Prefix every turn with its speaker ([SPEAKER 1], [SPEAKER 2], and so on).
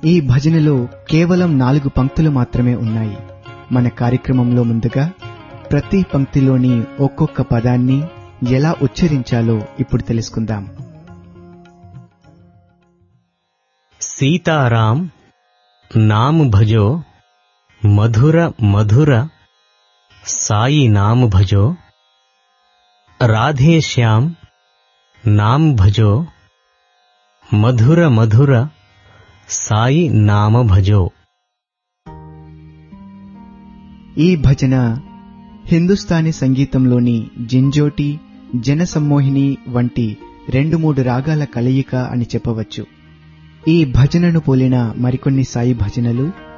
[SPEAKER 1] ఈ భజనలో కేవలం నాలుగు పంక్తులు మాత్రమే ఉన్నాయి మన కార్యక్రమంలో ముందుగా ప్రతి పంక్తిలోని ఒక్కొక్క పదాన్ని ఎలా ఉచ్చరించాలో ఇప్పుడు తెలుసుకుందాం
[SPEAKER 2] सीताराम नाम भजो मधुर मधुर साई नाम भजो राधे श्याम नाम भजो मधुर मधुर साई नाम भजो
[SPEAKER 1] ఈ భజన హిందుస్థానీ సంగీతంలోని జింజోటి జనసమ్మోహిని వంటి రెండు మూడు రాగాల కలయిక అని చెప్పవచ్చు ఈ భజనను పోలిన మరికొన్ని సాయి భజనలు